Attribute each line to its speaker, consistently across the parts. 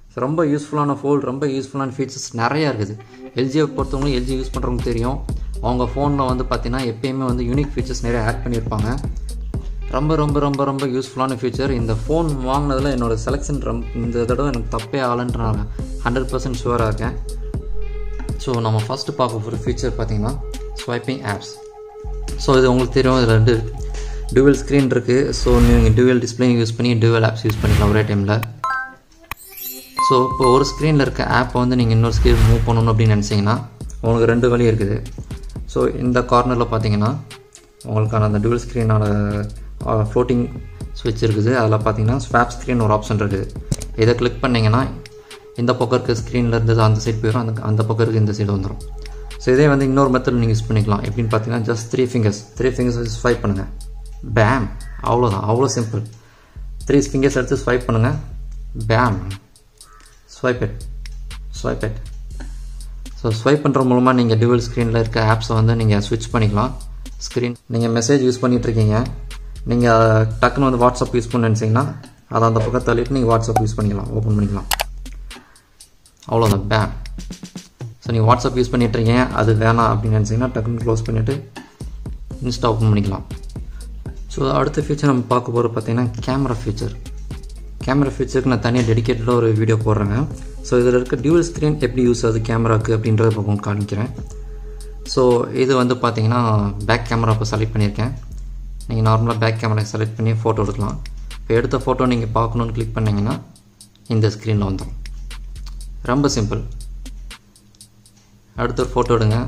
Speaker 1: ரொம்ப யூஸ்ஃபுல்லான ஃபோல் ரொம்ப யூஸ்ஃபுல்லான ஃபீச்சர்ஸ் நிறையா இருக்குது எல்ஜியை பொறுத்தவங்களும் எல்ஜி யூஸ் பண்ணுறவங்க தெரியும் அவங்க ஃபோனில் வந்து பார்த்தீங்கன்னா எப்பயுமே வந்து யூனிக் ஃபீச்சர்ஸ் நிறைய ஆட் பண்ணியிருப்பாங்க ரொம்ப ரொம்ப ரொம்ப ரொம்ப யூஸ்ஃபுல்லான ஃபீச்சர் இந்த ஃபோன் வாங்கினதில் என்னோடய செலெக்ஷன் ரொம்ப இந்த தடவை எனக்கு தப்பே ஆகலன்ற நான் ஹண்ட்ரட் பர்சன்ட் ஷுவராக இருக்கேன் ஸோ நம்ம ஃபஸ்ட்டு பார்க்க போகிற ஃபீச்சர் பார்த்தீங்கன்னா ஸ்வைப்பிங் ஆப்ஸ் ஸோ இது உங்களுக்கு தெரியும் இதில் ரெண்டு டுவல் ஸ்க்ரீன் இருக்குது ஸோ நீங்கள் டுவல் டிஸ்பிளே யூஸ் பண்ணி டுவல் ஆப்ஸ் யூஸ் பண்ணிக்கலாம் ஒரே டைமில் ஸோ இப்போ ஒரு ஸ்க்ரீனில் இருக்க ஆப்பை வந்து நீங்கள் இன்னொரு ஸ்க்ரீன் மூவ் பண்ணணும் அப்படின்னு நினச்சிங்கன்னா உங்களுக்கு ரெண்டு வழி இருக்குது ஸோ இந்த கார்னரில் பார்த்தீங்கன்னா உங்களுக்கான அந்த டுவல் ஸ்க்ரீனோட ஃப்ளோட்டிங் ஸ்விட்ச் இருக்குது அதில் பார்த்தீங்கன்னா ஸ்வாப் ஸ்க்ரீன் ஒரு ஆப்ஷன் இருக்குது இதை கிளிக் பண்ணிங்கன்னா இந்த பக்கம் இருக்க ஸ்க்ரீனில் இருந்தது அந்த சைடு போயிடும் அந்த அந்த பக்கம் இருக்க இந்த சைடு வந்துடும் ஸோ இதே வந்து இன்னொரு மெத்தட் நீங்கள் யூஸ் பண்ணிக்கலாம் எப்படின்னு பார்த்தீங்கன்னா just three fingers three fingers வச்சு ஸ்வைப் பண்ணுங்கள் பேம் அவ்வளோதான் அவ்வளோ சிம்பிள் த்ரீ ஃபிங்கர்ஸ் எடுத்து ஸ்வைப் பண்ணுங்கள் bam swipe it swipe it so swipe பண்ணுற மூலமாக நீங்கள் டியூவல் ஸ்க்ரீனில் இருக்க ஆப்ஸை வந்து நீங்கள் ஸ்விட்ச் பண்ணிக்கலாம் ஸ்க்ரீன் நீங்கள் மெசேஜ் யூஸ் பண்ணிகிட்ருக்கீங்க நீங்கள் டக்குன்னு வந்து வாட்ஸ்அப் யூஸ் பண்ண நினச்சிங்கன்னா அதை அந்த பக்கம் தள்ளிட்டு நீங்கள் வாட்ஸ்அப் யூஸ் பண்ணிக்கலாம் ஓப்பன் பண்ணிக்கலாம் அவ்வளோதான் பேம் ஸோ நீங்கள் வாட்ஸ்அப் யூஸ் பண்ணிட்டுருக்கீங்க அது வேணாம் அப்படின்னு நினச்சிங்கன்னா டக்குன்னு க்ளோஸ் பண்ணிவிட்டு இன்ஸ்டா ஓப்பன் பண்ணிக்கலாம் ஸோ அடுத்த ஃபீச்சர் நம்ம பார்க்க போகிறது பார்த்தீங்கன்னா கேமரா ஃபீச்சர் கேமரா ஃபீச்சருக்கு நான் தனியாக டெடிக்கேட்டடாக ஒரு வீடியோ போடுறேங்க ஸோ இதில் இருக்க டியூவல் ஸ்க்ரீன் எப்படி யூஸ் ஆகுது கேமராக்கு அப்படின்றத உங்களுக்கு காமிக்கிறேன் ஸோ இது வந்து பார்த்தீங்கன்னா பேக் கேமரா இப்போ செலக்ட் பண்ணியிருக்கேன் நீங்கள் நார்மலாக பேக் கேமரா செலக்ட் பண்ணி ஃபோட்டோ எடுக்கலாம் இப்போ எடுத்த ஃபோட்டோ நீங்கள் பார்க்கணுன்னு கிளிக் பண்ணிங்கன்னா இந்த ஸ்க்ரீனில் வந்துடும் ரொம்ப சிம்பிள் அடுத்த ஒரு ஃபோட்டோ எடுங்க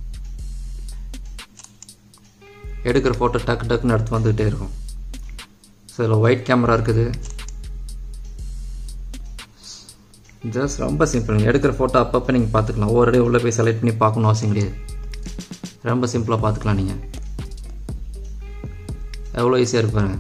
Speaker 1: எடுக்கிற ஃபோட்டோ டக்கு டக்குன்னு எடுத்து வந்துக்கிட்டே இருக்கும் ஸோ இதில் ஒயிட் கேமரா இருக்குது ஜஸ்ட் ரொம்ப சிம்பிள் எடுக்கிற ஃபோட்டோ அப்பப்போ நீங்கள் பார்த்துக்கலாம் ஒவ்வொரு இடையே உள்ளே போய் செலக்ட் பண்ணி பார்க்கணும் அவசியம் கிடையாது ரொம்ப சிம்பிளாக பார்த்துக்கலாம் நீங்கள் எவ்வளோ ஈஸியாக இருப்பாங்க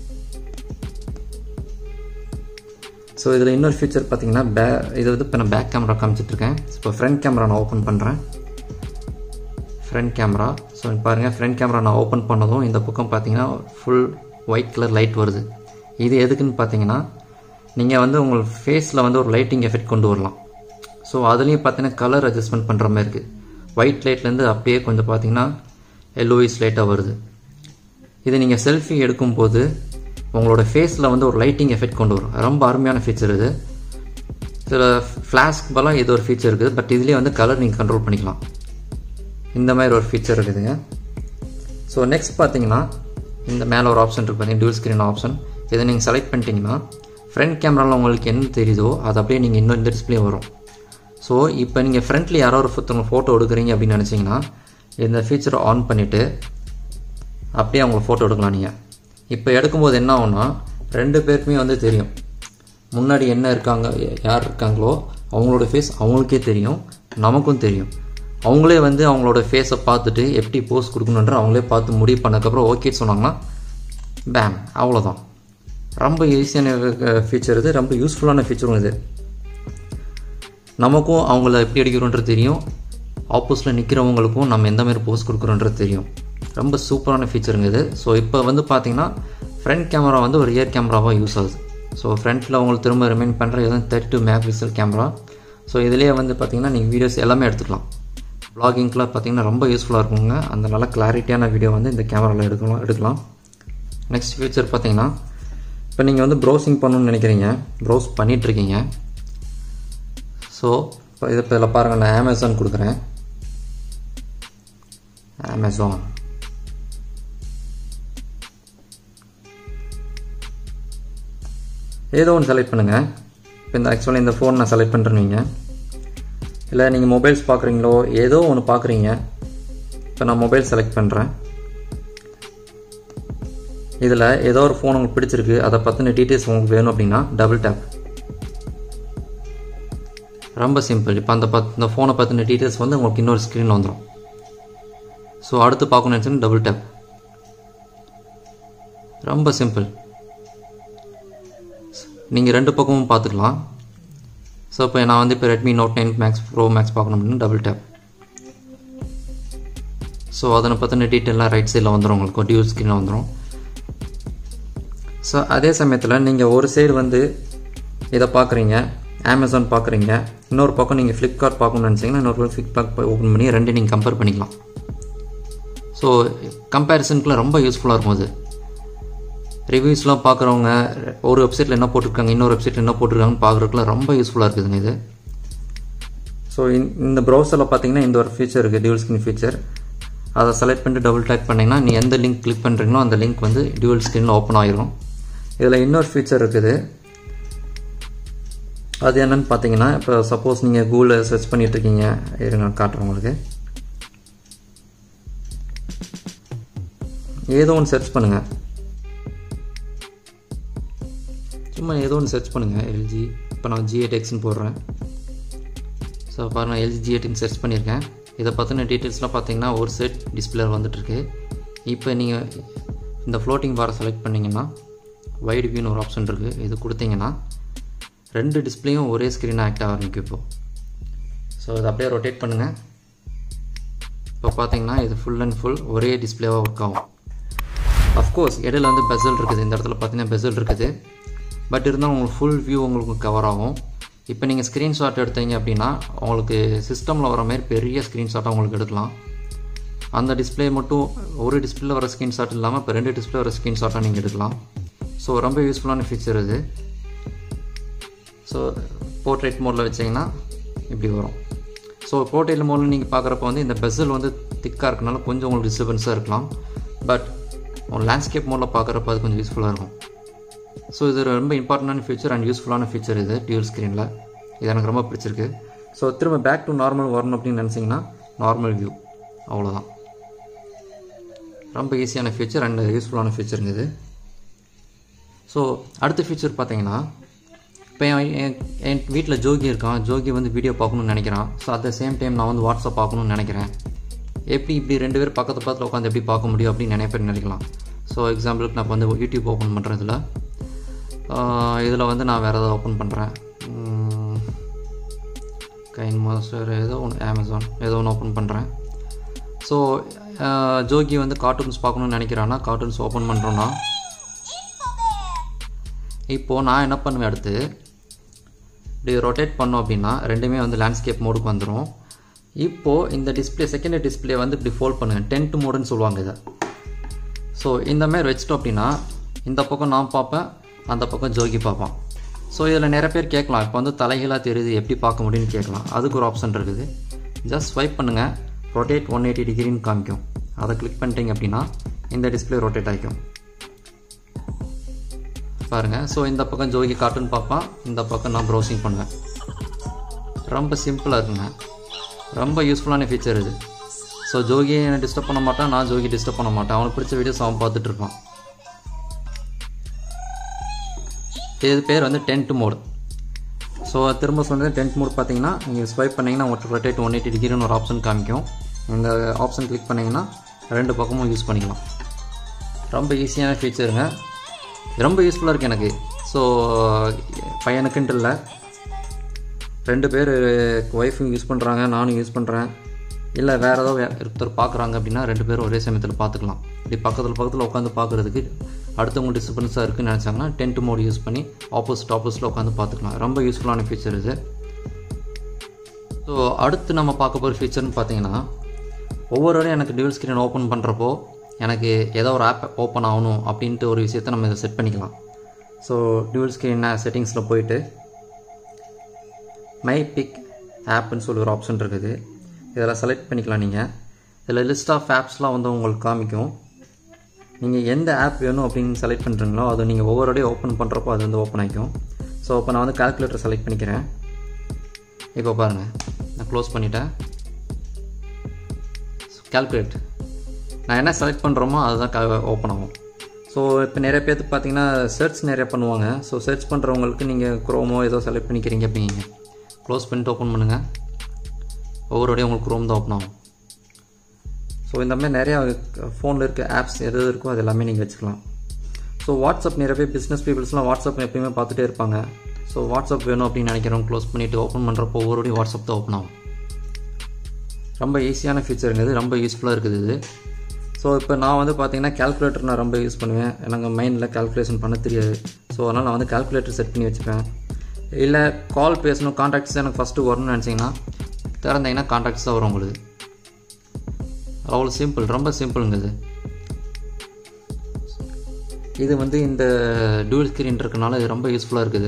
Speaker 1: ஸோ இதில் இன்னொரு ஃபீச்சர் பார்த்தீங்கன்னா பே இது வந்து இப்போ நான் பேக் கேமரா காமிச்சிட்ருக்கேன் இப்போ ஃப்ரண்ட் கேமரா நான் ஓப்பன் பண்ணுறேன் ஃப்ரண்ட் கேமரா ஸோ பாருங்கள் ஃப்ரண்ட் கேமரா நான் ஓப்பன் பண்ணதும் இந்த பக்கம் பார்த்தீங்கன்னா ஃபுல் ஒயிட் கலர் லைட் வருது இது எதுக்குன்னு பார்த்தீங்கன்னா நீங்கள் வந்து உங்கள் ஃபேஸில் வந்து ஒரு லைட்டிங் எஃபெக்ட் கொண்டு வரலாம் ஸோ அதுலேயும் பார்த்தீங்கன்னா கலர் அட்ஜஸ்ட்மெண்ட் பண்ணுற மாதிரி இருக்குது ஒயிட் லைட்லேருந்து அப்படியே கொஞ்சம் பார்த்தீங்கன்னா எல்லோயிஸ் லைட்டாக வருது இது நீங்கள் செல்ஃபி எடுக்கும்போது உங்களோட ஃபேஸில் வந்து ஒரு லைட்டிங் எஃபெக்ட் கொண்டு வரும் ரொம்ப அருமையான ஃபீச்சர் இது சில ஃப்ளாஷ்க்கு பலம் இது ஒரு ஃபீச்சர் இருக்குது பட் இதுலேயே வந்து கலர் நீங்கள் கண்ட்ரோல் பண்ணிக்கலாம் இந்த மாதிரி ஒரு ஃபீச்சர் இருக்குதுங்க ஸோ நெக்ஸ்ட் பார்த்தீங்கன்னா இந்த மேலே ஒரு ஆப்ஷன் இருக்கு பார்த்தீங்கன்னா டியூல் ஸ்க்ரீன் ஆப்ஷன் இதை நீங்கள் செலக்ட் பண்ணிட்டீங்கன்னா ஃப்ரண்ட் கேமராவில் உங்களுக்கு என்ன தெரியுதோ அது அப்படியே நீங்கள் இன்னும் இந்த டிஸ்பிளே வரும் ஸோ இப்போ நீங்கள் ஃப்ரண்ட்டில் யாரோ ஒரு ஒருத்தவங்க ஃபோட்டோ எடுக்கிறீங்க அப்படின்னு நினச்சிங்கன்னா இந்த ஃபீச்சரை ஆன் பண்ணிவிட்டு அப்படியே அவங்க ஃபோட்டோ எடுக்கலாம் நீங்கள் இப்போ எடுக்கும்போது என்ன ஆகும்னா ரெண்டு பேருக்குமே வந்து தெரியும் முன்னாடி என்ன இருக்காங்க யார் இருக்காங்களோ அவங்களோட ஃபேஸ் அவங்களுக்கே தெரியும் நமக்கும் தெரியும் அவங்களே வந்து அவங்களோட ஃபேஸை பார்த்துட்டு எப்படி போஸ் கொடுக்கணுன்ற அவங்களே பார்த்து முடிவு பண்ணதுக்கப்புறம் ஓகே சொன்னாங்கன்னா பேம் அவ்வளோதான் ரொம்ப ஈஸியான ஃபீச்சர் இது ரொம்ப யூஸ்ஃபுல்லான ஃபீச்சரும் இது நமக்கும் அவங்கள எப்படி அடிக்கிறோன்றது தெரியும் ஆப்போசிட்டில் நிற்கிறவங்களுக்கும் நம்ம எந்த மாதிரி போஸ் கொடுக்குறோன்றது தெரியும் ரொம்ப சூப்பரான ஃபீச்சருங்க இது ஸோ இப்போ வந்து பார்த்தீங்கன்னா ஃப்ரண்ட் கேமரா வந்து ஒரு ரியர் கேமராவாக யூஸ் ஆகுது ஸோ ஃப்ரண்ட்டில் அவங்களுக்கு திரும்ப ரிமைன் பண்ணுற எதுவும் thirty two megapixel camera so இதுலேயே வந்து பார்த்தீங்கன்னா நீங்கள் வீடியோஸ் எல்லாமே எடுத்துக்கலாம் ப்ளாகிங்க்கெலாம் பார்த்தீங்கன்னா ரொம்ப யூஸ்ஃபுல்லாக இருக்குங்க அந்த நல்ல கிளாரிட்டியான வீடியோ வந்து இந்த கேமராவில் எடுக்கலாம் எடுக்கலாம் நெக்ஸ்ட் ஃபியூச்சர் பார்த்தீங்கன்னா இப்போ நீங்கள் வந்து ப்ரௌசிங் பண்ணணும்னு நினைக்கிறீங்க ப்ரௌஸ் பண்ணிகிட்ருக்கீங்க ஸோ இப்போ இதை இப்போ இதில் பாருங்கள் நான் அமேசான் கொடுக்குறேன் அமேசான் ஏதோ ஒன்று செலக்ட் பண்ணுங்கள் இப்போ இந்த ஆக்சுவலாக இந்த ஃபோன் நான் செலக்ட் பண்ணுறேன்னு இல்லை நீங்கள் மொபைல்ஸ் பார்க்குறீங்களோ ஏதோ ஒன்று பார்க்குறீங்க இப்போ நான் மொபைல் செலக்ட் பண்ணுறேன் இதில் ஏதோ ஒரு ஃபோன் உங்களுக்கு பிடிச்சிருக்கு அதை பற்றின டீட்டெயில்ஸ் உங்களுக்கு வேணும் அப்படின்னா டபுள் டேப் ரொம்ப சிம்பிள் இப்போ அந்த பத் இந்த ஃபோனை பற்றின டீட்டெயில்ஸ் வந்து உங்களுக்கு இன்னொரு ஸ்க்ரீனில் வந்துடும் ஸோ அடுத்து பார்க்கணும்னு நினச்சோன்னா டபுள் டேப் ரொம்ப சிம்பிள் நீங்கள் ரெண்டு பக்கமும் பார்த்துக்கலாம் ஸோ இப்போ நான் வந்து இப்போ Redmi Note nine Max Pro Max பார்க்கணும் அப்படின்னா டபுள் டேப் ஸோ அதனை பற்றின டீட்டெயிலாக ரைட் சைடில் வந்துடும் உங்களுக்கு டியூ ஸ்க்ரீனில் வந்துடும் ஸோ அதே சமயத்தில் நீங்கள் ஒரு சைடு வந்து இதை பார்க்குறீங்க அமேசான் பார்க்குறீங்க இன்னொரு பக்கம் நீங்கள் ஃப்ளிப்கார்ட் பார்க்கணும்னு நினச்சிங்கன்னா இன்னொரு ஃப்ளிப்கார்ட் ஓப்பன் பண்ணி ரெண்டு நீங்கள் கம்பேர் பண்ணிக்கலாம் ஸோ கம்பேரிசனுக்குலாம் ரொம்ப யூஸ்ஃபுல்லாக இருக்கும் அது ரிவ்யூஸ்லாம் பார்க்குறவங்க ஒரு வெப்சைட்டில் என்ன போட்டிருக்காங்க இன்னொரு வெப்சைட்டில் என்ன போட்டிருக்காங்கன்னு பார்க்குறதுக்குலாம் ரொம்ப யூஸ்ஃபுல்லாக இருக்குதுங்க இது ஸோ இந்த ப்ரௌசரில் பார்த்தீங்கன்னா இந்த ஒரு ஃபீச்சர் இருக்குது டியூல் ஸ்க்ரீன் ஃபீச்சர் அதை செலக்ட் பண்ணிட்டு டபுள் டேக் பண்ணிங்கன்னா நீ எந்த லிங்க் கிளிக் பண்ணுறீங்களோ அந்த லிங்க் வந்து டியூவல் ஸ்க்ரீனில் ஓப்பன் ஆகிரும் இதில் இன்னொரு ஃபீச்சர் இருக்குது அது என்னன்னு பார்த்தீங்கன்னா இப்போ சப்போஸ் நீங்கள் கூகுளில் சர்ச் பண்ணிட்டு இருக்கீங்க இருங்க காட்டுறேன் உங்களுக்கு ஏதோ ஒன்று சர்ச் பண்ணுங்கள் சும்மா ஏதோ ஒன்று சர்ச் பண்ணுங்கள் எல்ஜி இப்போ நான் ஜிஎடெக்ஸ்னு போடுறேன் ஸோ பாருங்கள் எல்ஜி ஜிஎட்டின்னு சர்ச் பண்ணியிருக்கேன் இதை பற்றின டீட்டெயில்ஸ்லாம் பார்த்தீங்கன்னா ஒரு செட் டிஸ்பிளே வந்துட்டுருக்கு இப்போ நீங்கள் இந்த ஃப்ளோட்டிங் பாரை செலக்ட் பண்ணிங்கன்னா வைடு வியூன்னு ஒரு ஆப்ஷன் இருக்குது இது கொடுத்தீங்கன்னா ரெண்டு டிஸ்பிளேயும் ஒரே ஸ்க்ரீனாக ஆக்ட் ஆரம்பிக்கும் இப்போது ஸோ இதை அப்படியே ரொட்டேட் பண்ணுங்கள் இப்போ பார்த்தீங்கன்னா இது ஃபுல் அண்ட் ஃபுல் ஒரே டிஸ்பிளேவாக ஒர்க் ஆகும் அஃப்கோர்ஸ் இடையில வந்து பெசல் இருக்குது இந்த இடத்துல பார்த்தீங்கன்னா பெசல் இருக்குது பட் இருந்தாலும் உங்களுக்கு ஃபுல் வியூ உங்களுக்கு கவர் ஆகும் இப்போ நீங்கள் ஸ்க்ரீன்ஷாட் எடுத்தீங்க அப்படின்னா உங்களுக்கு சிஸ்டமில் வர மாதிரி பெரிய ஸ்க்ரீன்ஷாட்டாக உங்களுக்கு எடுக்கலாம் அந்த டிஸ்பிளே மட்டும் ஒரு டிஸ்பிளேல வர ஸ்க்ரீன்ஷாட் இல்லாமல் இப்போ ரெண்டு டிஸ்பிளே வர ஸ்க்ரீன்ஷாட்டாக நீங்கள் எடுக்கலாம் ஸோ ரொம்ப யூஸ்ஃபுல்லான ஃபீச்சர் இது ஸோ போர்ட்ரேட் மோடில் வச்சிங்கன்னா இப்படி வரும் ஸோ போர்ட்ரேட் மோடில் நீங்கள் பார்க்குறப்ப வந்து இந்த பெசல் வந்து திக்காக இருக்கனால கொஞ்சம் உங்களுக்கு டிஸ்டர்பன்ஸாக இருக்கலாம் பட் லேண்ட்ஸ்கேப் மோடில் பார்க்குறப்ப அது கொஞ்சம் யூஸ்ஃபுல்லாக இருக்கும் ஸோ இது ரொம்ப இம்பார்ட்டண்டான ஃபீச்சர் அண்ட் யூஸ்ஃபுல்லான ஃபீச்சர் இது டியூல் ஸ்க்ரீனில் இது எனக்கு ரொம்ப பிடிச்சிருக்கு ஸோ திரும்ப பேக் டு நார்மல் வரணும் அப்படின்னு நினச்சிங்கன்னா நார்மல் வியூ அவ்வளோதான் ரொம்ப ஈஸியான ஃபீச்சர் அண்ட் யூஸ்ஃபுல்லான ஃபீச்சருங்க இது ஸோ அடுத்த ஃபீச்சர் பார்த்தீங்கன்னா இப்போ என் என் வீட்டில் ஜோகி இருக்கான் ஜோகி வந்து வீடியோ பார்க்கணுன்னு நினைக்கிறான் so at the same time நான் வந்து வாட்ஸ்அப் பார்க்கணுன்னு நினைக்கிறேன் எப்படி இப்படி ரெண்டு பேர் பக்கத்து பக்கத்தில் உட்காந்து எப்படி பார்க்க முடியும் அப்படின்னு நிறைய பேர் நினைக்கலாம் ஸோ எக்ஸாம்பிளுக்கு நான் இப்போ வந்து யூடியூப் ஓப்பன் பண்ணுறேன் இதில் இதில் வந்து நான் வேறு ஏதாவது ஓப்பன் பண்ணுறேன் கைன் மாஸ்டர் ஏதோ ஒன்று அமேசான் ஏதோ ஒன்று ஓப்பன் பண்ணுறேன் ஸோ ஜோகி வந்து கார்ட்டூன்ஸ் பார்க்கணுன்னு நினைக்கிறான்னா கார்ட்டூன்ஸ் ஓப்பன் பண்ணுறோன்னா இப்போது நான் என்ன பண்ணுவேன் அடுத்து இப்படி ரொட்டேட் பண்ணோம் அப்படின்னா ரெண்டுமே வந்து லேண்ட்ஸ்கேப் மோடுக்கு வந்துடும் இப்போது இந்த டிஸ்பிளே செகண்ட் டிஸ்பிளே வந்து இப்படி ஃபோல்ட் பண்ணுங்கள் டென்ட் மோடுன்னு சொல்லுவாங்க இதை ஸோ இந்த மாதிரி வச்சிட்டோம் அப்படின்னா இந்த பக்கம் நான் பார்ப்பேன் அந்த பக்கம் ஜோகி பார்ப்பான் ஸோ இதில் நிறைய பேர் கேட்கலாம் இப்போ வந்து தலைகளாக தெரியுது எப்படி பார்க்க முடியும்னு கேட்கலாம் அதுக்கு ஒரு ஆப்ஷன் இருக்குது ஜஸ்ட் ஸ்வைப் பண்ணுங்கள் ரொட்டேட் ஒன் எயிட்டி டிகிரின்னு காமிக்கும் அதை கிளிக் பண்ணிட்டீங்க அப்படின்னா இந்த டிஸ்பிளே ரொட்டேட் ஆகிக்கும் பாருங்கள் ஸோ இந்த பக்கம் ஜோகி கார்ட்டூன் பார்ப்பான் இந்த பக்கம் நான் ப்ரௌசிங் பண்ணுவேன் ரொம்ப சிம்பிளாக இருக்குங்க ரொம்ப யூஸ்ஃபுல்லான ஃபீச்சர் இது ஸோ ஜோகி என்னை டிஸ்டர்ப் பண்ண மாட்டான் நான் ஜோகி டிஸ்டர்ப் பண்ண மாட்டேன் அவனுக்கு பிடிச்ச வீடியோஸ் அவன் பார்த்துட்டு இருப்பான் இது பேர் வந்து டென்ட் மோட் ஸோ திரும்ப சொன்னது டென்ட் மோட் பார்த்தீங்கன்னா நீங்கள் ஸ்வைப் பண்ணிங்கன்னா உங்களுக்கு ரொட்டேட் ஒன் எயிட்டி டிகிரின்னு ஒரு ஆப்ஷன் காமிக்கும் இந்த ஆப்ஷன் கிளிக் பண்ணிங்கன்னா ரெண்டு பக்கமும் யூஸ் பண்ணிக்கலாம் ரொம்ப ஈஸியான ஃபீச்சருங்க ரொம்ப யூஸ்ஃபுல்லாக இருக்குது எனக்கு ஸோ பையனுக்குன்ட்டு இல்லை ரெண்டு பேர் ஒய்ஃபும் யூஸ் பண்ணுறாங்க நானும் யூஸ் பண்ணுறேன் இல்லை வேறு ஏதோ ஒருத்தர் பார்க்குறாங்க அப்படின்னா ரெண்டு பேரும் ஒரே சமயத்தில் பார்த்துக்கலாம் இப்படி பக்கத்தில் பக்கத்தில் உட்காந்து பார்க்குறதுக்கு அடுத்தவங்க டிஸ்டர்பன்ஸாக இருக்குன்னு நினச்சாங்கன்னா டென்ட் மோட் யூஸ் பண்ணி ஆப்போசிட் ஆப்போசிட்டில் உட்காந்து பார்த்துக்கலாம் ரொம்ப யூஸ்ஃபுல்லான ஃபீச்சர் இது ஸோ அடுத்து நம்ம பார்க்க போகிற ஃபீச்சர்னு பார்த்தீங்கன்னா ஒவ்வொரு வரையும் எனக்கு டியூல் ஸ்க்ரீன் ஓப்பன் பண்ணுறப்போ எனக்கு ஏதோ ஒரு ஆப் ஓப்பன் ஆகணும் அப்படின்ட்டு ஒரு விஷயத்த நம்ம இதை செட் பண்ணிக்கலாம் ஸோ டியூல் ஸ்க்ரீன் செட்டிங்ஸில் போயிட்டு மை பிக் ஆப்னு சொல்லி ஒரு ஆப்ஷன் இருக்குது இதில் செலக்ட் பண்ணிக்கலாம் நீங்கள் இதில் லிஸ்ட் ஆஃப் ஆப்ஸ்லாம் வந்து உங்களுக்கு காமிக்கும் நீங்கள் எந்த ஆப் வேணும் அப்படின்னு செலக்ட் பண்ணுறீங்களோ அதை நீங்கள் ஒவ்வொரு ஓப்பன் பண்ணுறப்போ அது வந்து ஓப்பன் ஆகிக்கும் ஸோ இப்போ நான் வந்து கால்குலேட்டர் செலக்ட் பண்ணிக்கிறேன் இப்போ பாருங்கள் நான் க்ளோஸ் பண்ணிட்டேன் கால்குலேட் நான் என்ன செலக்ட் பண்ணுறோமோ அதுதான் க ஓப்பன் ஆகும் ஸோ இப்போ நிறைய பேர்த்துக்கு பார்த்தீங்கன்னா சர்ச் நிறைய பண்ணுவாங்க ஸோ சர்ச் பண்ணுறவங்களுக்கு நீங்கள் குரோமோ ஏதோ செலக்ட் பண்ணிக்கிறீங்க அப்படிங்க க்ளோஸ் பண்ணிட்டு ஓப்பன் பண்ணுங்கள் ஒவ்வொருடையும் உங்களுக்கு குரோம் தான் ஓப்பன் ஆகும் ஸோ இந்த மாதிரி நிறையா ஃபோனில் இருக்க ஆப்ஸ் எது எது இருக்கோ அது எல்லாமே நீங்கள் வச்சுக்கலாம் ஸோ வாட்ஸ்அப் நிறைய பேர் பிஸ்னஸ் பீப்புள்ஸ்லாம் வாட்ஸ்அப் எப்பயுமே பார்த்துட்டே இருப்பாங்க ஸோ வாட்ஸ்அப் வேணும் அப்படின்னு நினைக்கிறவங்க க்ளோஸ் பண்ணிவிட்டு ஓப்பன் பண்ணுறப்போ ஒவ்வொருடையும் வாட்ஸ்அப் தான் ஓப்பன் ஆகும் ரொம்ப ஈஸியான ஃபீச்சருங்கிறது ரொம்ப யூஸ்ஃபுல்லாக இருக்குது இது ஸோ இப்போ நான் வந்து பார்த்தீங்கன்னா கேல்குலேட்டர் நான் ரொம்ப யூஸ் பண்ணுவேன் எனக்கு மைண்டில் கால்குலேஷன் பண்ண தெரியாது ஸோ அதனால் நான் வந்து கால்குலேட்டர் செட் பண்ணி வச்சுப்பேன் இல்லை கால் பேசணும் கான்டாக்ட்ஸ் எனக்கு ஃபஸ்ட்டு வரணும்னு நினச்சிங்கன்னா திறந்தீங்கன்னா கான்டாக்ட்ஸ் தான் வரும் உங்களுக்கு அவ்வளோ சிம்பிள் ரொம்ப சிம்பிளுங்க இது இது வந்து இந்த டூல் ஸ்க்ரீன் இருக்கனால இது ரொம்ப யூஸ்ஃபுல்லாக இருக்குது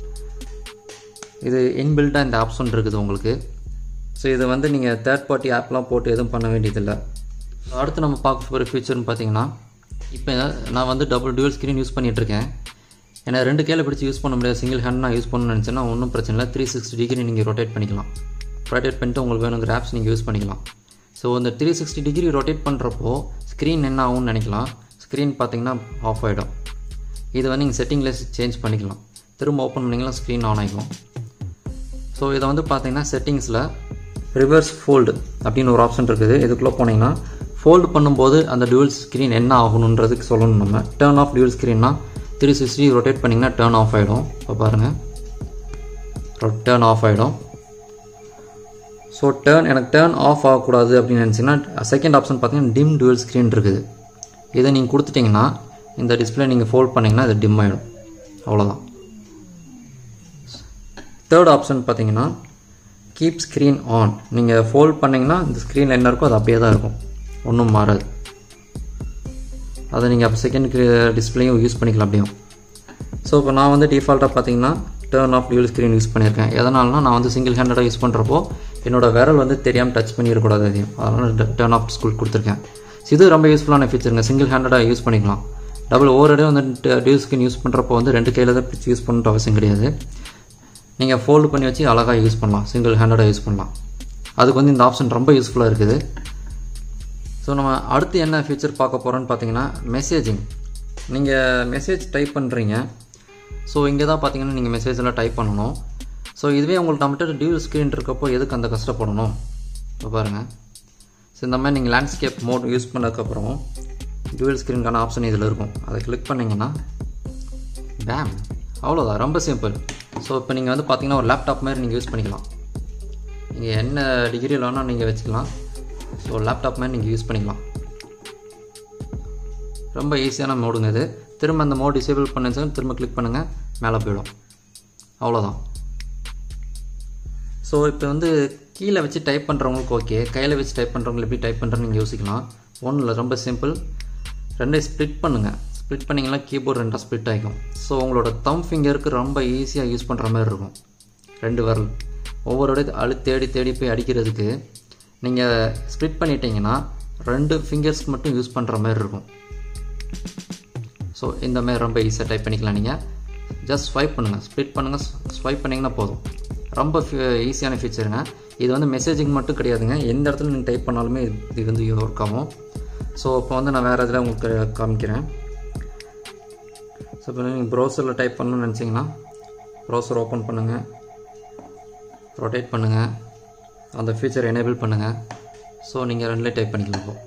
Speaker 1: இது இன்பில்ட்டாக இந்த ஆப்ஷன் இருக்குது உங்களுக்கு ஸோ இது வந்து நீங்கள் தேர்ட் பார்ட்டி ஆப்லாம் போட்டு எதுவும் பண்ண வேண்டியதில்லை அடுத்து நம்ம பார்க்க போகிற ஃபீச்சர்னு பார்த்தீங்கன்னா இப்போ நான் வந்து டபுள் டியூல் ஸ்க்ரீன் யூஸ் பண்ணிகிட்ருக்கேன் ஏன்னா ரெண்டு கையில் பிடிச்சி யூஸ் பண்ண முடியாது சிங்கிள் ஹேண்ட் நான் யூஸ் பண்ணணும்னு நினச்சேன்னா ஒன்றும் பிரச்சனை இல்லை த்ரீ சிக்ஸ்டி டிகிரி நீங்கள் ரொட்டேட் பண்ணிக்கலாம் ரொட்டேட் பண்ணிட்டு உங்களுக்கு வேணுங்கிற ஆப்ஸ் நீங்கள் யூஸ் பண்ணிக்கலாம் ஸோ இந்த த்ரீ சிக்ஸ்டி டிகிரி ரொட்டேட் பண்ணுறப்போ ஸ்க்ரீன் என்ன ஆகும்னு நினைக்கலாம் ஸ்க்ரீன் பார்த்தீங்கன்னா ஆஃப் ஆகிடும் இது வந்து நீங்கள் செட்டிங்கில் சேஞ்ச் பண்ணிக்கலாம் திரும்ப ஓப்பன் பண்ணிங்கன்னா ஸ்க்ரீன் ஆன் ஆகிக்கும் ஸோ இதை வந்து பார்த்தீங்கன்னா செட்டிங்ஸில் ரிவர்ஸ் ஃபோல்டு அப்படின்னு ஒரு ஆப்ஷன் இருக்குது இதுக்குள்ளே போனீங்கன்னா ஃபோல்டு பண்ணும்போது அந்த டியூல் ஸ்க்ரீன் என்ன ஆகணுன்றதுக்கு சொல்லணும் நம்ம டேர்ன் ஆஃப் டியூல் ஸ்க்ரீன்னா த்ரீ சிக்ஸ்டி ரொட்டேட் பண்ணிங்கன்னா டேர்ன் ஆஃப் ஆகிடும் இப்போ பாருங்கள் டேர்ன் ஆஃப் ஆகிடும் ஸோ டேர்ன் எனக்கு டேர்ன் ஆஃப் ஆகக்கூடாது அப்படின்னு நினச்சிங்கன்னா செகண்ட் ஆப்ஷன் பார்த்தீங்கன்னா டிம் டியூல் ஸ்க்ரீன் இருக்குது இதை நீங்கள் கொடுத்துட்டிங்கன்னா இந்த டிஸ்பிளே நீங்கள் ஃபோல்ட் பண்ணிங்கன்னா அது டிம் ஆகிடும் அவ்வளோதான் தேர்ட் ஆப்ஷன் பார்த்தீங்கன்னா கீப் ஸ்க்ரீன் ஆன் நீங்கள் ஃபோல்ட் பண்ணிங்கன்னா இந்த ஸ்க்ரீனில் என்ன இருக்கோ அது அப்படியே தான் இருக்கும் ஒன்றும் மாறாது அதை நீங்கள் அப்போ செகண்ட் டிஸ்பிளேயும் யூஸ் பண்ணிக்கலாம் அப்படியும் ஸோ இப்போ நான் வந்து டிஃபால்ட்டாக பார்த்தீங்கன்னா turn off dual screen use பண்ணியிருக்கேன் எதனாலனா நான் வந்து சிங்கிள் ஹேண்டடாக யூஸ் பண்ணுறப்போ என்னோடய விரல் வந்து தெரியாமல் டச் பண்ணிடக்கூடாது அதையும் அதனால் டேர்ன் ஆஃப் ஸ்கூல் கொடுத்துருக்கேன் இது ரொம்ப யூஸ்ஃபுல்லான ஃபீச்சருங்க சிங்கிள் ஹேண்டடாக யூஸ் பண்ணிக்கலாம் டபுள் ஒவ்வொரு வந்து டியூல் ஸ்க்ரீன் யூஸ் பண்ணுறப்போ வந்து ரெண்டு கையில் தான் பிடிச்சி யூஸ் பண்ணுற அவசியம் கிடையாது நீங்கள் ஃபோல்டு பண்ணி வச்சு அழகாக யூஸ் பண்ணலாம் சிங்கிள் ஹேண்டடாக யூஸ் பண்ணலாம் அதுக்கு வந்து இந்த ஆப்ஷன் ரொம்ப யூஸ்ஃபுல்லாக இருக்குது ஸோ நம்ம அடுத்து என்ன ஃபீச்சர் பார்க்க போகிறோன்னு பார்த்தீங்கன்னா மெசேஜிங் நீங்கள் மெசேஜ் டைப் பண்ணுறீங்க ஸோ இங்கே தான் பார்த்தீங்கன்னா நீங்கள் மெசேஜெல்லாம் டைப் பண்ணணும் ஸோ இதுவே உங்களுக்கு நம்மகிட்ட டியூல் ஸ்க்ரீன் இருக்கப்போ எதுக்கு அந்த கஷ்டப்படணும் இப்போ பாருங்கள் ஸோ இந்த மாதிரி நீங்கள் லேண்ட்ஸ்கேப் மோட் யூஸ் பண்ணதுக்கப்புறம் டியூவல் ஸ்க்ரீனுக்கான ஆப்ஷன் இதில் இருக்கும் அதை கிளிக் பண்ணிங்கன்னா பேம் அவ்வளோதான் ரொம்ப சிம்பிள் ஸோ இப்போ நீங்கள் வந்து பார்த்தீங்கன்னா ஒரு லேப்டாப் மாதிரி நீங்கள் யூஸ் பண்ணிக்கலாம் நீங்கள் என்ன டிகிரியில் வேணால் நீங்கள் வச்சுக்கலாம் ஸோ லேப்டாப் மாதிரி நீங்கள் யூஸ் பண்ணிக்கலாம் ரொம்ப ஈஸியான மோடுங்க இது திரும்ப அந்த மோட் டிசேபிள் பண்ணி திரும்ப கிளிக் பண்ணுங்கள் மேலே போயிடும் அவ்வளோதான் ஸோ இப்போ வந்து கீழே வச்சு டைப் பண்ணுறவங்களுக்கு ஓகே கையில் வச்சு டைப் பண்ணுறவங்க எப்படி டைப் பண்ணுறேன்னு நீங்கள் யோசிக்கலாம் ஒன்றும் இல்லை ரொம்ப சிம்பிள் ரெண்டையும் ஸ்ப்ளிட் பண்ணுங்கள் ஸ்ப்ளிட் பண்ணிங்கன்னா கீபோர்டு ரெண்டாக ஸ்ப்ளிட் ஆகிக்கும் ஸோ உங்களோட தம் ஃபிங்கருக்கு ரொம்ப ஈஸியாக யூஸ் பண்ணுற மாதிரி இருக்கும் ரெண்டு விரல் ஒவ்வொரு அழு தேடி தேடி போய் அடிக்கிறதுக்கு நீங்கள் ஸ்ப்ளிட் பண்ணிட்டீங்கன்னா ரெண்டு ஃபிங்கர்ஸ்க்கு மட்டும் யூஸ் பண்ணுற மாதிரி இருக்கும் ஸோ இந்த மாதிரி ரொம்ப ஈஸியாக டைப் பண்ணிக்கலாம் நீங்கள் ஜஸ்ட் ஸ்வைப் பண்ணுங்கள் ஸ்ப்ளிட் பண்ணுங்கள் ஸ்வைப் பண்ணிங்கன்னா போதும் ரொம்ப ஈஸியான ஃபீச்சருங்க இது வந்து மெசேஜிங் மட்டும் கிடையாதுங்க எந்த இடத்துல நீங்கள் டைப் பண்ணாலுமே இது வந்து ஒர்க் ஆகும் ஸோ இப்போ வந்து நான் வேறு இதில் உங்களுக்கு காமிக்கிறேன் ஸோ இப்போ நீங்கள் ப்ரௌசரில் டைப் பண்ணணும்னு நினச்சிங்கன்னா ப்ரௌசர் ஓப்பன் பண்ணுங்கள் ரொட்டேட் பண்ணுங்கள் அந்த ஃபீச்சர் எனேபிள் பண்ணுங்கள் ஸோ நீங்கள் ரெண்டுலேயே டைப் பண்ணிக்கலாம் இப்போ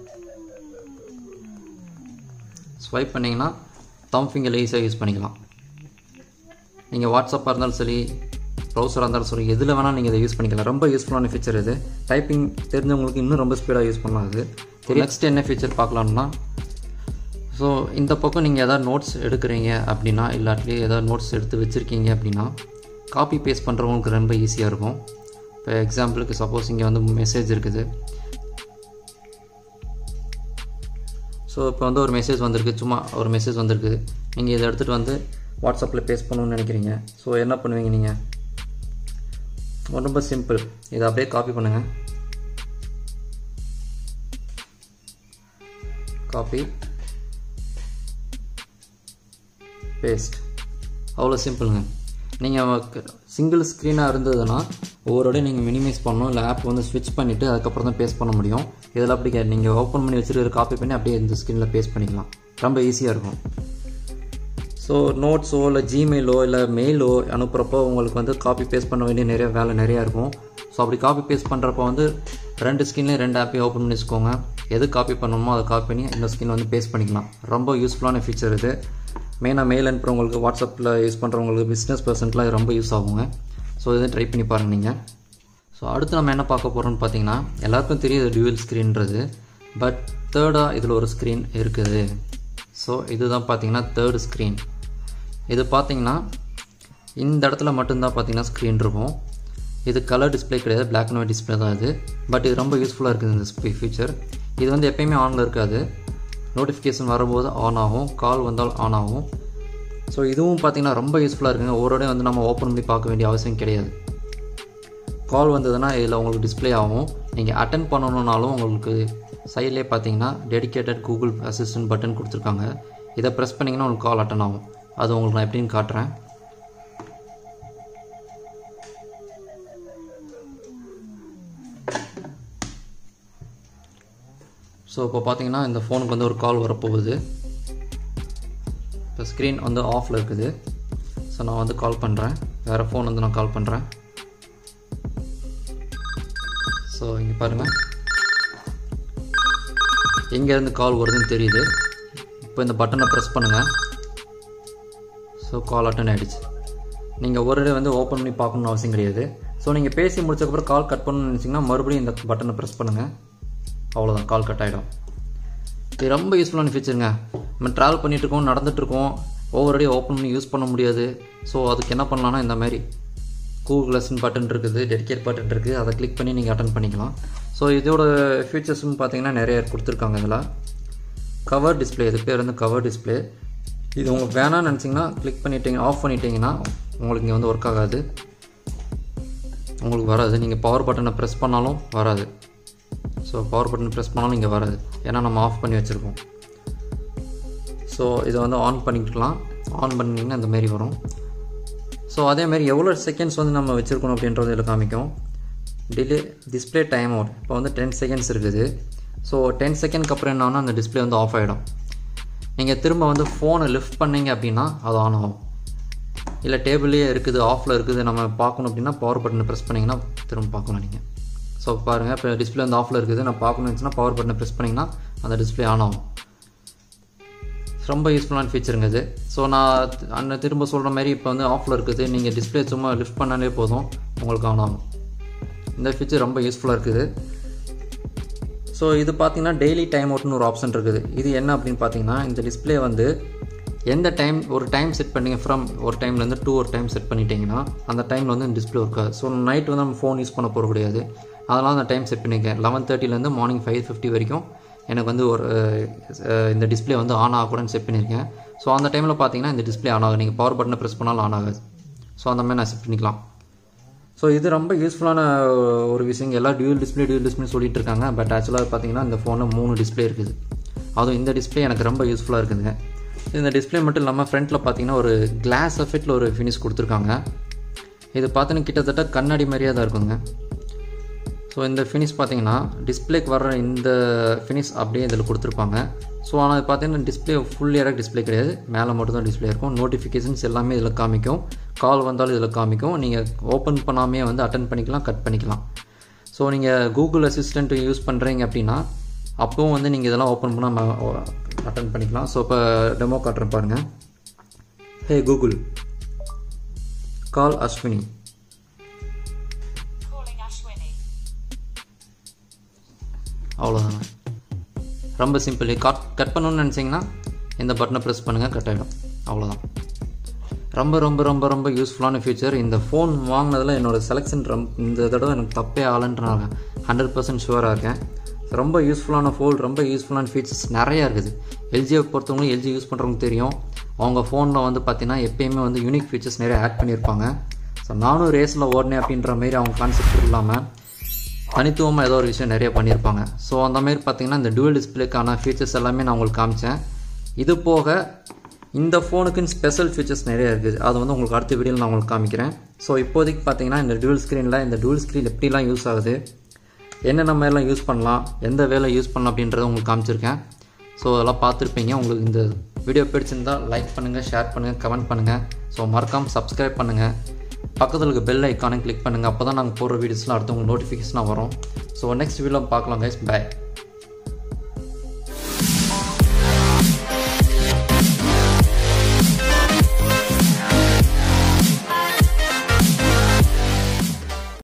Speaker 1: ஸ்வைப் பண்ணிங்கன்னா தம் ஃபிங்கர் ஈஸியாக யூஸ் பண்ணிக்கலாம் நீங்கள் வாட்ஸ்அப்பாக இருந்தாலும் சரி ப்ரௌசராக இருந்தாலும் சரி எதில் வேணால் நீங்கள் இதை யூஸ் பண்ணிக்கலாம் ரொம்ப யூஸ்ஃபுல்லான ஃபீச்சர் இது டைப்பிங் தெரிஞ்சவங்களுக்கு இன்னும் ரொம்ப ஸ்பீடாக யூஸ் பண்ணலாம் இது நெக்ஸ்ட் என்ன ஃபீச்சர் பார்க்கலாம்னா ஸோ இந்த பக்கம் நீங்கள் எதாவது நோட்ஸ் எடுக்கிறீங்க அப்படின்னா இல்லாட்டி எதாவது நோட்ஸ் எடுத்து வச்சுருக்கீங்க அப்படின்னா காப்பி பேஸ்ட் பண்ணுறவங்களுக்கு ரொம்ப ஈஸியாக இருக்கும் இப்போ எக்ஸாம்பிளுக்கு சப்போஸ் இங்கே வந்து மெசேஜ் இருக்குது ஸோ இப்போ வந்து ஒரு மெசேஜ் வந்திருக்கு சும்மா ஒரு மெசேஜ் வந்திருக்கு நீங்கள் இதை எடுத்துகிட்டு வந்து வாட்ஸ்அப்பில் பேஸ்ட் பண்ணணும்னு நினைக்கிறீங்க ஸோ என்ன பண்ணுவீங்க நீங்கள் ரொம்ப சிம்பிள் இதை அப்படியே காப்பி பண்ணுங்கள் காப்பி பேஸ்ட் அவ்வளோ சிம்பிளுங்க நீங்கள் சிங்கிள் ஸ்க்ரீனாக இருந்ததுன்னா ஒவ்வொருடையும் நீங்கள் மினிமைஸ் பண்ணணும் இல்லை ஆப் வந்து ஸ்விட்ச் பண்ணிவிட்டு அதுக்கப்புறம் தான் பேஸ்ட் பண்ண முடியும் இதில் அப்படி கிடையாது நீங்கள் ஓப்பன் பண்ணி வச்சுருக்கிற காப்பி பண்ணி அப்படியே இந்த ஸ்க்ரீனில் பேஸ்ட் பண்ணிக்கலாம் ரொம்ப ஈஸியாக இருக்கும் ஸோ நோட்ஸோ இல்லை ஜிமெயிலோ இல்லை மெயிலோ அனுப்புகிறப்போ உங்களுக்கு வந்து காப்பி பேஸ்ட் பண்ண வேண்டிய நிறைய வேலை நிறையா இருக்கும் ஸோ அப்படி காப்பி பேஸ்ட் பண்ணுறப்போ வந்து ரெண்டு ஸ்கின்லேயும் ரெண்டு ஆப்பையும் ஓப்பன் பண்ணி வச்சுக்கோங்க எது காப்பி பண்ணணுமோ அதை காப்பி பண்ணி இந்த ஸ்கின் வந்து பேஸ்ட் பண்ணிக்கலாம் ரொம்ப யூஸ்ஃபுல்லான ஃபீச்சர் இது மெயினாக மெயில் அனுப்புகிறவங்களுக்கு வாட்ஸ்அப்பில் யூஸ் பண்ணுறவங்களுக்கு பிஸ்னஸ் பர்சன்ட்லாம் இது ரொம்ப யூஸ் ஆகுங்க ஸோ இதை ட்ரை பண்ணி பாருங்கள் நீங்கள் ஸோ அடுத்து நம்ம என்ன பார்க்க போகிறோம்னு பார்த்தீங்கன்னா எல்லாருக்கும் தெரியுது டியூவல் ஸ்க்ரீன்றது பட் தேர்டாக இதில் ஒரு ஸ்க்ரீன் இருக்குது ஸோ இதுதான் பார்த்தீங்கன்னா தேர்டு ஸ்க்ரீன் இது பார்த்தீங்கன்னா இந்த இடத்துல மட்டும்தான் பார்த்தீங்கன்னா ஸ்க்ரீன் இருக்கும் இது கலர் டிஸ்பிளே கிடையாது பிளாக் அண்ட் ஒயிட் டிஸ்பிளே தான் இது பட் இது ரொம்ப யூஸ்ஃபுல்லாக இருக்குது இந்த ஃபீச்சர் இது வந்து எப்பயுமே ஆனில் இருக்காது நோட்டிஃபிகேஷன் வரும்போது ஆன் ஆகும் கால் வந்தால் ஆன் ஆகும் ஸோ இதுவும் பார்த்தீங்கன்னா ரொம்ப யூஸ்ஃபுல்லாக இருக்குங்க ஒருவரையும் வந்து நம்ம ஓப்பன் பண்ணி பார்க்க வேண்டிய அவசியம் கிடையாது கால் வந்ததுன்னா இதில் உங்களுக்கு டிஸ்பிளே ஆகும் நீங்கள் அட்டன் பண்ணணுன்னாலும் உங்களுக்கு சைட்லேயே பார்த்தீங்கன்னா டெடிக்கேட்டட் கூகுள் அசிஸ்டன்ட் பட்டன் கொடுத்துருக்காங்க இதை ப்ரெஸ் பண்ணிங்கன்னா உங்களுக்கு கால் அட்டன் ஆகும் அது உங்களுக்கு நான் எப்படின்னு காட்டுறேன் ஸோ இப்போ பார்த்தீங்கன்னா இந்த ஃபோனுக்கு வந்து ஒரு கால் வரப்போகுது இப்போ ஸ்க்ரீன் வந்து ஆஃபில் இருக்குது ஸோ நான் வந்து கால் பண்ணுறேன் வேறு ஃபோன் வந்து நான் கால் பண்ணுறேன் ஸோ இங்கே பாருங்கள் எங்கேருந்து கால் வருதுன்னு தெரியுது இப்போ இந்த பட்டனை ப்ரெஸ் பண்ணுங்கள் ஸோ கால் அட்டன் ஆகிடுச்சு நீங்கள் ஒரு இடம் வந்து ஓப்பன் பண்ணி பார்க்கணுன்னு அவசியம் கிடையாது ஸோ நீங்கள் பேசி முடிச்சக்கப்புறம் கால் கட் பண்ணணும்னு நினச்சிங்கன்னா மறுபடியும் இந்த பட்டனை ப்ரெஸ் பண்ணுங்கள் அவ்வளோதான் கால் கட் ஆகிடும் இது ரொம்ப யூஸ்ஃபுல்லான ஃபீச்சருங்க நம்ம ட்ராவல் பண்ணிகிட்ருக்கோம் நடந்துகிட்ருக்கோம் ஒவ்வொரு அடியும் ஓப்பன் பண்ணி யூஸ் பண்ண முடியாது ஸோ அதுக்கு என்ன பண்ணலான்னா இந்த மாதிரி கூகுள் லெசன் பட்டன் இருக்குது டெடிகேட் பட்டன் இருக்குது அதை கிளிக் பண்ணி நீங்கள் அட்டன் பண்ணிக்கலாம் ஸோ இதோட ஃபீச்சர்ஸும் பார்த்தீங்கன்னா நிறைய கொடுத்துருக்காங்க இதில் கவர் டிஸ்பிளே இது பேர் வந்து கவர் டிஸ்பிளே இது உங்களுக்கு வேணாம்னு நினச்சிங்கன்னா கிளிக் பண்ணிட்டீங்க ஆஃப் பண்ணிட்டீங்கன்னா உங்களுக்கு இங்கே வந்து ஒர்க் ஆகாது உங்களுக்கு வராது நீங்கள் பவர் பட்டனை ப்ரெஸ் பண்ணாலும் வராது ஸோ பவர் பட்டன் ப்ரெஸ் பண்ணாலும் இங்கே வராது ஏன்னா நம்ம ஆஃப் பண்ணி வச்சுருக்கோம் ஸோ இதை வந்து ஆன் பண்ணிக்கலாம் ஆன் பண்ணிங்கன்னா இந்த மாரி வரும் ஸோ அதேமாதிரி எவ்வளோ செகண்ட்ஸ் வந்து நம்ம வச்சுருக்கணும் அப்படின்றது இதில் காமிக்கும் டிலே டிஸ்பிளே டைம் அவுட் இப்போ வந்து டென் செகண்ட்ஸ் இருக்குது ஸோ டென் செகண்ட்க்கு அப்புறம் என்ன ஆகும்னா அந்த டிஸ்பிளே வந்து ஆஃப் ஆகிடும் நீங்கள் திரும்ப வந்து ஃபோனை லிஃப்ட் பண்ணீங்க அப்படின்னா அது ஆன் ஆகும் இல்லை டேபிள்லேயே இருக்குது ஆஃபில் இருக்குது நம்ம பார்க்கணும் அப்படின்னா பவர் பட்டனை ப்ரெஸ் பண்ணிங்கன்னா திரும்ப பார்க்கலாம் நீங்கள் ஸோ பாருங்கள் இப்போ டிஸ்பிளே வந்து ஆஃபில் இருக்குது நான் பார்க்கணும்னு இருந்துச்சுன்னா பவர் பட்டனை ப்ரெஸ் பண்ணிங்கன்னா அந்த டிஸ்பிளே ஆன் ஆகும் ரொம்ப யூஸ்ஃபுல்லான ஃபீச்சருங்க இது ஸோ நான் அண்ணன் திரும்ப சொல்கிற மாதிரி இப்போ வந்து ஆஃபில் இருக்குது நீங்கள் டிஸ்பிளே சும்மா லிஃப்ட் பண்ணாலே போதும் உங்களுக்கு ஆன் ஆகும் இந்த ஃபீச்சர் ரொம்ப யூஸ்ஃபுல்லாக இருக்குது ஸோ இது பார்த்தீங்கன்னா டெய்லி டைம் அவுட்னு ஒரு ஆப்ஷன் இருக்குது இது என்ன அப்படின்னு பார்த்தீங்கன்னா இந்த டிஸ்பிளே வந்து எந்த டைம் ஒரு டைம் செட் பண்ணிங்க ஃப்ரம் ஒரு டைம்லேருந்து டூ ஒரு டைம் செட் பண்ணிட்டீங்கன்னா அந்த டைமில் வந்து டிஸ்பிளே இருக்காது ஸோ நைட் வந்து நம்ம ஃபோன் யூஸ் பண்ண போகிற கிடையாது அதனால் அந்த டைம் செட் பண்ணியிருக்கேன் லெவன் தேர்ட்டிலேருந்து மார்னிங் ஃபைவ் ஃபிஃப்டி வரைக்கும் எனக்கு வந்து ஒரு இந்த டிஸ்பிளே வந்து ஆன் ஆகக்கூடாதுன்னு செட் பண்ணியிருக்கேன் ஸோ அந்த டைமில் பார்த்தீங்கன்னா இந்த டிஸ்பிளே ஆன் ஆகும் நீங்கள் பவர் பட்டனை ப்ரெஸ் பண்ணாலும் ஆன் ஆகாது ஸோ அந்த மாதிரி நான் செட் பண்ணிக்கலாம் ஸோ இது ரொம்ப யூஸ்ஃபுல்லான ஒரு விஷயம் எல்லாம் டியூல் டிஸ்பிளே டியூல் டிஸ்பிளே சொல்லிட்டு இருக்காங்க பட் ஆக்சுவலாக பார்த்தீங்கன்னா இந்த ஃபோனில் மூணு டிஸ்பிளே இருக்குது அதுவும் இந்த டிஸ்பிளே எனக்கு ரொம்ப யூஸ்ஃபுல்லாக இருக்குதுங்க இந்த டிஸ்பிளே மட்டும் இல்லாமல் ஃப்ரண்ட்டில் பார்த்தீங்கன்னா ஒரு கிளாஸ் எஃபெக்டில் ஒரு ஃபினிஷ் கொடுத்துருக்காங்க இது பார்த்தீங்கன்னா கிட்டத்தட்ட கண்ணாடி மாதிரியே தான் இருக்குங்க ஸோ இந்த ஃபினிஷ் பார்த்தீங்கன்னா டிஸ்பிளேக்கு வர்ற இந்த ஃபினிஷ் அப்படியே இதில் கொடுத்துருப்பாங்க ஸோ ஆனால் இது பார்த்தீங்கன்னா டிஸ்பிளே ஃபுல் இயராக டிஸ்பிளே கிடையாது மேலே மட்டும் தான் டிஸ்பிளே இருக்கும் நோட்டிஃபிகேஷன்ஸ் எல்லாமே இதில் காமிக்கும் கால் வந்தாலும் இதில் காமிக்கும் நீங்கள் ஓப்பன் பண்ணாமே வந்து அட்டன் பண்ணிக்கலாம் கட் பண்ணிக்கலாம் ஸோ நீங்கள் கூகுள் அசிஸ்டண்ட் யூஸ் பண்ணுறீங்க அப்படின்னா அப்போவும் வந்து நீங்கள் இதெல்லாம் ஓப்பன் பண்ணால் அட்டன் பண்ணிக்கலாம் ஸோ இப்போ டெமோ காட்டுறேன் பாருங்கள் ஹே கூகுள் கால் அஸ்வினி அவ்வளோதாங்க ரொம்ப சிம்பிள் கட் கட் பண்ணணும்னு நினச்சிங்கன்னா இந்த பட்டனை ப்ரெஸ் பண்ணுங்கள் கட் ஆகிடும் அவ்வளோதான் ரொம்ப ரொம்ப ரொம்ப ரொம்ப யூஸ்ஃபுல்லான ஃபீச்சர் இந்த ஃபோன் வாங்கினதில் என்னோடய செலெக்ஷன் ரொம்ப இந்த தடவை எனக்கு தப்பே ஆகலன்ற நான் ஹண்ட்ரட் பர்சன்ட் ஷுவராக இருக்கேன் ரொம்ப யூஸ்ஃபுல்லான ஃபோன் ரொம்ப யூஸ்ஃபுல்லான ஃபீச்சர்ஸ் நிறையா இருக்குது எல்ஜியை பொறுத்தவங்களும் எல்ஜி யூஸ் பண்ணுறவங்க தெரியும் அவங்க ஃபோனில் வந்து பார்த்திங்கன்னா எப்பயுமே வந்து யூனிக் ஃபீச்சர்ஸ் நிறைய ஆட் பண்ணியிருப்பாங்க ஸோ நானும் ரேஸில் ஓடினேன் அப்படின்ற மாரி அவங்க கான்செப்ட் இல்லாமல் தனித்துவமாக ஏதோ ஒரு விஷயம் நிறைய பண்ணியிருப்பாங்க ஸோ அந்த மாதிரி பார்த்தீங்கன்னா இந்த டூவல் டிஸ்பிளேக்கான ஃபீச்சர்ஸ் எல்லாமே நான் உங்களுக்கு காமிச்சேன் இது போக இந்த ஃபோனுக்குன்னு ஸ்பெஷல் ஃபீச்சர்ஸ் நிறைய இருக்குது அது வந்து உங்களுக்கு அடுத்த வீடியோவில் நான் உங்களுக்கு காமிக்கிறேன் ஸோ இப்போதைக்கு பார்த்தீங்கன்னா இந்த டூவல் ஸ்க்ரீனில் இந்த டூவல் ஸ்க்ரீன் எப்படிலாம் யூஸ் ஆகுது என்னென்ன மாதிரிலாம் யூஸ் பண்ணலாம் எந்த வேலை யூஸ் பண்ணலாம் அப்படின்றத உங்களுக்கு காமிச்சிருக்கேன் ஸோ அதெல்லாம் பார்த்துருப்பீங்க உங்களுக்கு இந்த வீடியோ பிடிச்சிருந்தால் லைக் பண்ணுங்கள் ஷேர் பண்ணுங்கள் கமெண்ட் பண்ணுங்கள் ஸோ மறக்காமல் சப்ஸ்கிரைப் பண்ணுங்கள் பக்கத்தில் இருக்க பெல் ஐக்கானை கிளிக் பண்ணுங்கள் அப்போ தான் நாங்கள் போடுற வீடியோஸ்லாம் அடுத்து உங்களுக்கு நோட்டிஃபிகேஷனாக வரும் ஸோ நெக்ஸ்ட் வீடியோவில் பார்க்கலாம் கைஸ் பை